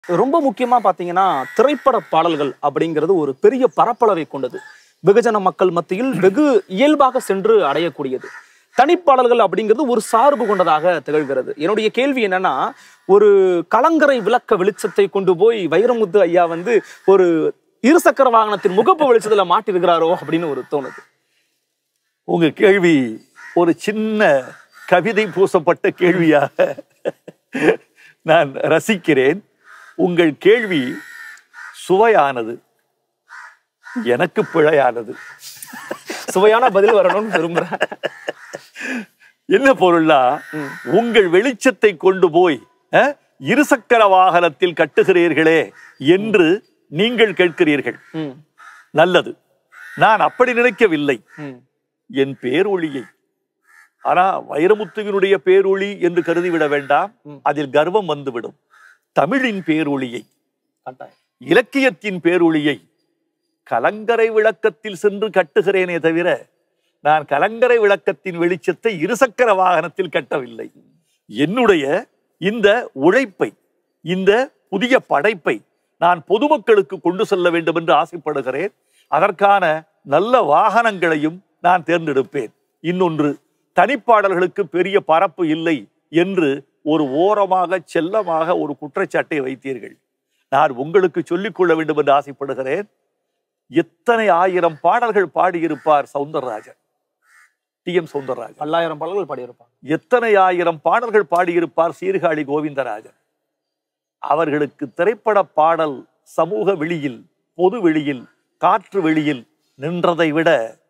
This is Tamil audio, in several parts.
ரொம்ப முக்கியமா பாத்தீங்கன்னா திரைப்பட பாடல்கள் அப்படிங்கிறது ஒரு பெரிய பரப்பளவை கொண்டது வெகுஜன மக்கள் மத்தியில் வெகு இயல்பாக சென்று அடையக்கூடியது தனிப்பாடல்கள் அப்படிங்கிறது ஒரு சார்பு கொண்டதாக திகழ்கிறது என்னுடைய கேள்வி என்னன்னா ஒரு கலங்கரை விளக்க வெளிச்சத்தை கொண்டு போய் வைரமுத்து ஐயா வந்து ஒரு இருசக்கர வாகனத்தின் முகப்பு வெளிச்சத்துல மாட்டிருக்கிறாரோ அப்படின்னு ஒரு தோணுது உங்க கேள்வி ஒரு சின்ன கவிதை பூசப்பட்ட கேள்வியாக நான் ரசிக்கிறேன் உங்கள் கேள்வி சுவையானது எனக்கு பிழையானது சுவையான பதில் வரணும்னு விரும்புறேன் என்ன பொருள்னா உங்கள் வெளிச்சத்தை கொண்டு போய் அஹ், இருசக்கர வாகனத்தில் கட்டுகிறீர்களே என்று நீங்கள் கேட்கிறீர்கள் ம், நல்லது நான் அப்படி நினைக்கவில்லை ம், என் பேரொளியை ஆனா வைரமுத்துவினுடைய பேரொளி என்று கருதிவிட வேண்டாம் ம். அதில் கர்வம் வந்துவிடும் தமிழின் பேரொளியை கட்டாயம். இலக்கியத்தின் பேரொளியை கலங்கரை விளக்கத்தில் சென்று கட்டுகிறேனே தவிர நான் கலங்கரை விளக்கத்தின் வெளிச்சத்தை இருசக்கர வாகனத்தில் கட்டவில்லை என்னுடைய இந்த உழைப்பை இந்த புதிய படைப்பை நான் பொதுமக்களுக்கு கொண்டு செல்ல வேண்டும் என்று ஆசைப்படுகிறேன் அதற்கான நல்ல வாகனங்களையும் நான் தேர்ந்தெடுப்பேன் இன்னொன்று தனிப்பாடல்களுக்கு பெரிய பரப்பு இல்லை என்று ஒரு ஓரமாக செல்லமாக ஒரு குற்றச்சாட்டை வைத்தீர்கள் நான் உங்களுக்கு சொல்லிக் கொள்ள வேண்டும் என்று ஆசைப்படுகிறேன் எத்தனை ஆயிரம் பாடல்கள் பாடியிருப்பார் சவுந்தரராஜன் டி எம் சவுந்தரராஜன் பல்லாயிரம் பாடல்கள் பாடியிருப்பாங்க எத்தனை ஆயிரம் பாடல்கள் பாடியிருப்பார் சீர்காழி கோவிந்தராஜன் அவர்களுக்கு திரைப்பட பாடல் சமூக வெளியில் பொது வெளியில் காற்று வெளியில் நின்றதை விட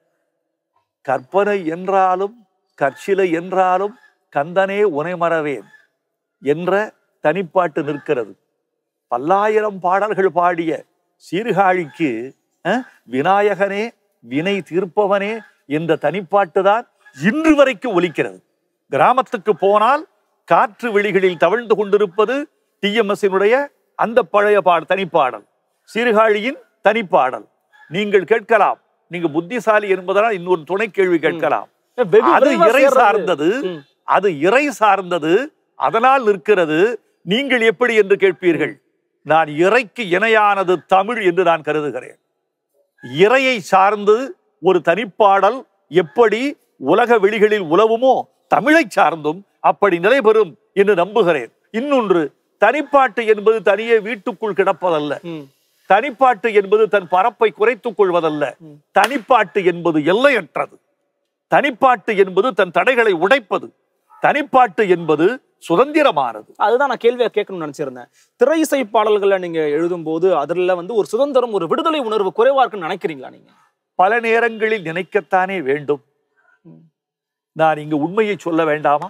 கற்பனை என்றாலும் கற்சிலை என்றாலும் கந்தனே உனை மறவேன் என்ற தனிப்பாட்டு நிற்கிறது பல்லாயிரம் பாடல்கள் பாடிய சீர்காழிக்கு அஹ், விநாயகனே வினை தீர்ப்பவனே என்ற தனிப்பாட்டு தான் இன்று வரைக்கும் ஒலிக்கிறது கிராமத்துக்கு போனால் காற்று வெளிகளில் தவழ்ந்து கொண்டிருப்பது டிஎம்எஸ்னுடைய அந்த பழைய பாட தனிப்பாடல் சீர்காழியின் தனிப்பாடல் நீங்கள் கேட்கலாம் நீங்க புத்திசாலி என்பதனால் இன்னொரு துணை கேள்வி கேட்கலாம் வெகு அது விரைவா இறை சேர்றது. சார்ந்தது ம். அது இறை சார்ந்தது அதனால் நிற்கிறது நீங்கள் எப்படி என்று கேட்பீர்கள் நான் இறைக்கு இணையானது தமிழ் என்று நான் கருதுகிறேன் இறையை சார்ந்து ஒரு தனிப்பாடல் எப்படி உலக வெளிகளில் உலவுமோ தமிழை சார்ந்தும் அப்படி நிலைபெறும் என்று நம்புகிறேன் இன்னொன்று தனிப்பாட்டு என்பது தனியே வீட்டுக்குள் கிடப்பதல்ல ம், தனிப்பாட்டு என்பது தன் பரப்பை குறைத்துக் கொள்வதல்ல ம். தனிப்பாட்டு என்பது எல்லையற்றது தனிப்பாட்டு என்பது தன் தடைகளை உடைப்பது தனிப்பாட்டு என்பது சுதந்திரமானது அதுதான் நான் கேள்வியா கேட்கணும்னு நினைச்சிருந்தேன் திரை இசை பாடல்களை நீங்க எழுதும் போது அதுல வந்து ஒரு சுதந்திரம் ஒரு விடுதலை உணர்வு குறைவா இருக்குன்னு நினைக்கிறீங்களா நீங்க பல நேரங்களில் நினைக்கத்தானே வேண்டும் ம். நான் இங்கு உண்மையை சொல்ல வேண்டாமா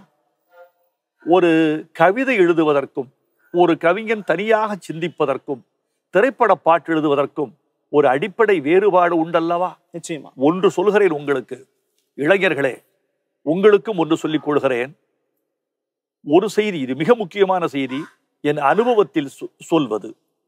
ஒரு கவிதை எழுதுவதற்கும் ஒரு கவிஞன் தனியாக சிந்திப்பதற்கும் திரைப்பட பாட்டு எழுதுவதற்கும் ஒரு அடிப்படை வேறுபாடு உண்டல்லவா நிச்சயமா ஒன்று சொல்கிறேன் உங்களுக்கு இளைஞர்களே உங்களுக்கும் ஒன்று சொல்லிக் கொள்கிறேன் ஒரு செய்தி இது மிக முக்கியமான செய்தி என் அனுபவத்தில் சொ- சொல்வது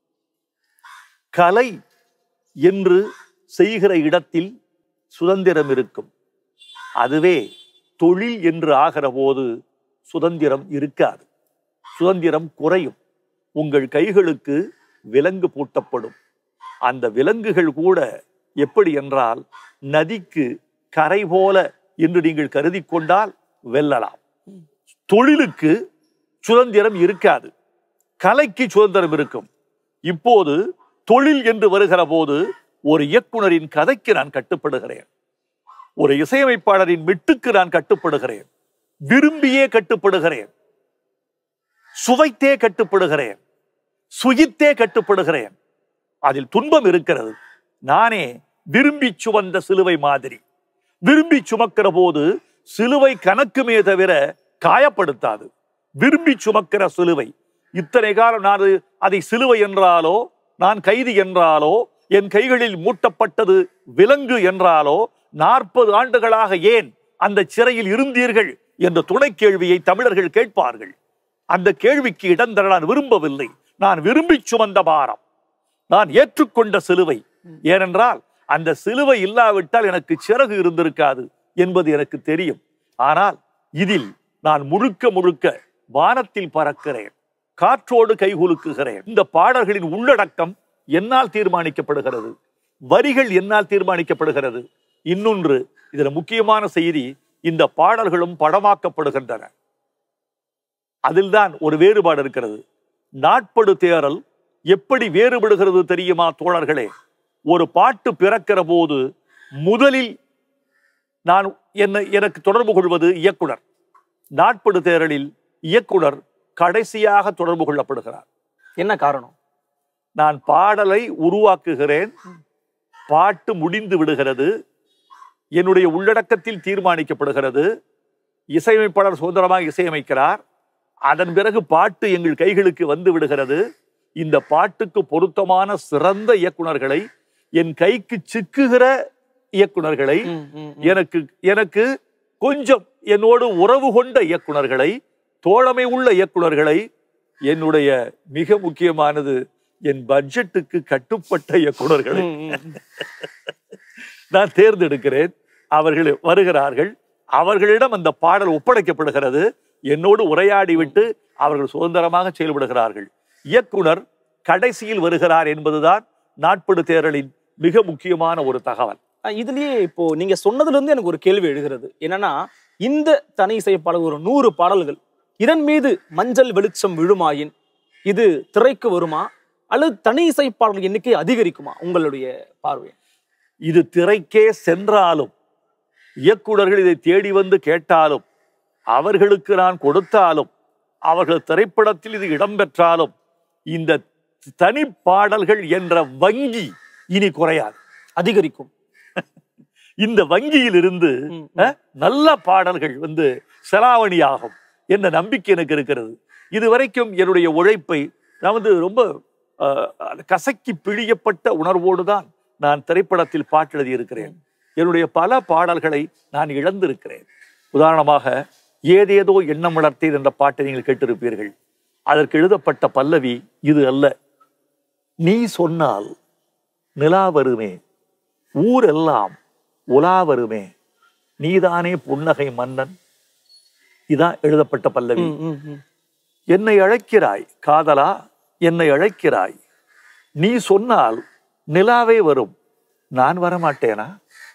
கலை என்று செய்கிற இடத்தில் சுதந்திரம் இருக்கும் அதுவே தொழில் என்று ஆகிற போது சுதந்திரம் இருக்காது சுதந்திரம் குறையும் உங்கள் கைகளுக்கு விலங்கு பூட்டப்படும் அந்த விலங்குகள் கூட எப்படி என்றால் நதிக்கு கரை போல என்று நீங்கள் கருதி கொண்டால் வெல்லலாம் தொழிலுக்கு சுதந்திரம் இருக்காது கலைக்கு சுதந்திரம் இருக்கும் இப்போது தொழில் என்று வருகிற போது ஒரு இயக்குனரின் கதைக்கு நான் கட்டுப்படுகிறேன் ஒரு இசையமைப்பாளரின் மெட்டுக்கு நான் கட்டுப்படுகிறேன் விரும்பியே கட்டுப்படுகிறேன் சுவைத்தே கட்டுப்படுகிறேன் சுயித்தே கட்டுப்படுகிறேன் அதில் துன்பம் இருக்கிறது நானே விரும்பி சுமந்த சிலுவை மாதிரி விரும்பி சுமக்கிற போது சிலுவை கணக்குமே தவிர காயப்படுத்தாது விரும்பி சுமக்கிற சிலுவை இத்தனை காலம் நான் அது- அதை சிலுவை என்றாலோ நான் கைதி என்றாலோ என் கைகளில் மூட்டப்பட்டது விலங்கு என்றாலோ நாற்பது ஆண்டுகளாக ஏன் அந்த சிறையில் இருந்தீர்கள் என்ற துணை கேள்வியை தமிழர்கள் கேட்பார்கள் அந்த கேள்விக்கு இடம் தர நான் விரும்பவில்லை நான் விரும்பி சுமந்த பாரம் நான் ஏற்றுக்கொண்ட சிலுவை ஏனென்றால் அந்த சிலுவை இல்லாவிட்டால் எனக்கு சிறகு இருந்திருக்காது என்பது எனக்கு தெரியும் ஆனால் இதில் நான் முழுக்க முழுக்க வானத்தில் பறக்கிறேன் காற்றோடு கைகுலுக்குகிறேன் இந்த பாடல்களின் உள்ளடக்கம் என்னால் தீர்மானிக்கப்படுகிறது வரிகள் என்னால் தீர்மானிக்கப்படுகிறது இன்னொன்று இதுல முக்கியமான செய்தி இந்த பாடல்களும் படமாக்கப்படுகின்றன அதில்தான் ஒரு வேறுபாடு இருக்கிறது நாட்படு தேரல் எப்படி வேறுபடுகிறது தெரியுமா தோழர்களே ஒரு பாட்டு பிறக்கிற போது முதலில் நான் என்ன எனக்கு தொடர்பு கொள்வது இயக்குனர் நாட்படு தேரலில் இயக்குனர் கடைசியாக தொடர்பு கொள்ளப்படுகிறார் என்ன காரணம் நான் பாடலை உருவாக்குகிறேன் பாட்டு முடிந்து விடுகிறது என்னுடைய உள்ளடக்கத்தில் தீர்மானிக்கப்படுகிறது இசையமைப்பாளர் சுதந்திரமாக இசையமைக்கிறார் அதன் பிறகு பாட்டு எங்கள் கைகளுக்கு வந்து விடுகிறது இந்த பாட்டுக்கு பொருத்தமான சிறந்த இயக்குனர்களை என் கைக்கு சிக்குகிற இயக்குனர்களை ம், ம், ம். எனக்கு எனக்கு கொஞ்சம் என்னோடு உறவு கொண்ட இயக்குனர்களை தோழமை உள்ள இயக்குனர்களை என்னுடைய மிக முக்கியமானது என் பட்ஜெட்டுக்கு கட்டுப்பட்ட இயக்குனர்களை ம், ம். நான் தேர்ந்தெடுக்கிறேன் அவர்கள் வருகிறார்கள் அவர்களிடம் அந்த பாடல் ஒப்படைக்கப்படுகிறது என்னோடு உரையாடி விட்டு அவர்கள் சுதந்திரமாக செயல்படுகிறார்கள் இயக்குனர் கடைசியில் வருகிறார் என்பதுதான் நாட்படு தேரலின் மிக முக்கியமான ஒரு தகவல் அஹ் இதுலயே இப்போ நீங்க சொன்னதுல இருந்து எனக்கு ஒரு கேள்வி எழுகிறது என்னன்னா இந்த தனி இசைப்பாடல் ஒரு நூறு பாடல்கள் இதன் மீது மஞ்சள் வெளிச்சம் விழுமாயின் இது திரைக்கு வருமா அல்லது தனி இசைப்பாடல் எண்ணிக்கை அதிகரிக்குமா உங்களுடைய பார்வை இது திரைக்கே சென்றாலும் இயக்குனர்கள் இதை தேடி வந்து கேட்டாலும் அவர்களுக்கு நான் கொடுத்தாலும் அவர்கள் திரைப்படத்தில் இது இடம்பெற்றாலும் இந்த தனி பாடல்கள் என்ற வங்கி இனி குறையாது அதிகரிக்கும் இந்த வங்கியிலிருந்து ம், அஹ், நல்ல பாடல்கள் வந்து செலாவணியாகும் என்ற நம்பிக்கை எனக்கு இருக்கிறது இதுவரைக்கும் என்னுடைய உழைப்பை நான் வந்து ரொம்ப அஹ், கசக்கி பிழியப்பட்ட உணர்வோடு தான் நான் திரைப்படத்தில் பாட்டெழுதி இருக்கிறேன் என்னுடைய பல பாடல்களை நான் இழந்திருக்கிறேன் உதாரணமாக ஏதேதோ எண்ணம் வளர்த்தேன் என்ற பாட்டை நீங்கள் கேட்டிருப்பீர்கள் அதற்கு எழுதப்பட்ட பல்லவி இது அல்ல நீ சொன்னால் நிலா வருமே ஊரெல்லாம் உலா வருமே நீதானே புன்னகை மன்னன் இதான் எழுதப்பட்ட பல்லவி ம், ம், ம். என்னை அழைக்கிறாய் காதலா என்னை அழைக்கிறாய் நீ சொன்னால் நிலாவே வரும் நான் வரமாட்டேனா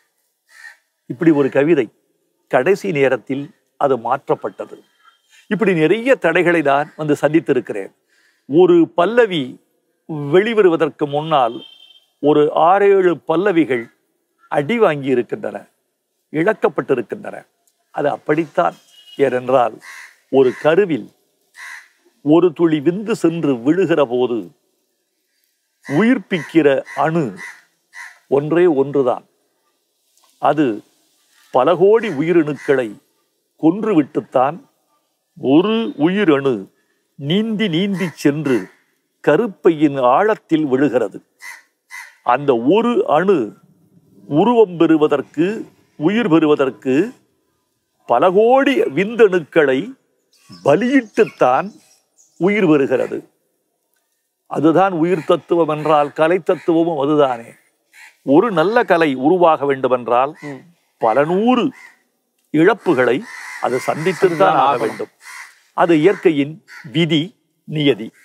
இப்படி ஒரு கவிதை கடைசி நேரத்தில் அது மாற்றப்பட்டது இப்படி நிறைய தடைகளை நான் வந்து சந்தித்திருக்கிறேன் ஒரு பல்லவி வெளிவருவதற்கு முன்னால் ஒரு ஆறேழு பல்லவிகள் அடி வாங்கி இருக்கின்றன இழக்கப்பட்டிருக்கின்றன அது அப்படித்தான் ஏனென்றால் ஒரு கருவில் ஒரு துளி விந்து சென்று விழுகிற போது உயிர்ப்பிக்கிற அணு ஒன்றே ஒன்றுதான் அது பல கோடி உயிரணுக்களை கொன்றுவிட்டுத்தான் ஒரு உயிரணு நீந்தி நீந்தி சென்று கருப்பையின் ஆழத்தில் விழுகிறது அந்த ஒரு அணு உருவம் பெறுவதற்கு உயிர் பெறுவதற்கு பல கோடி விந்தணுக்களை பலியிட்டுத்தான் உயிர் பெறுகிறது அதுதான் உயிர் தத்துவம் என்றால் கலை தத்துவமும் அதுதானே ஒரு நல்ல கலை உருவாக வேண்டுமென்றால் ம். பல நூறு இழப்புகளை அது சந்தித்துத்தான் ஆக வேண்டும் அது இயற்கையின் விதி நியதி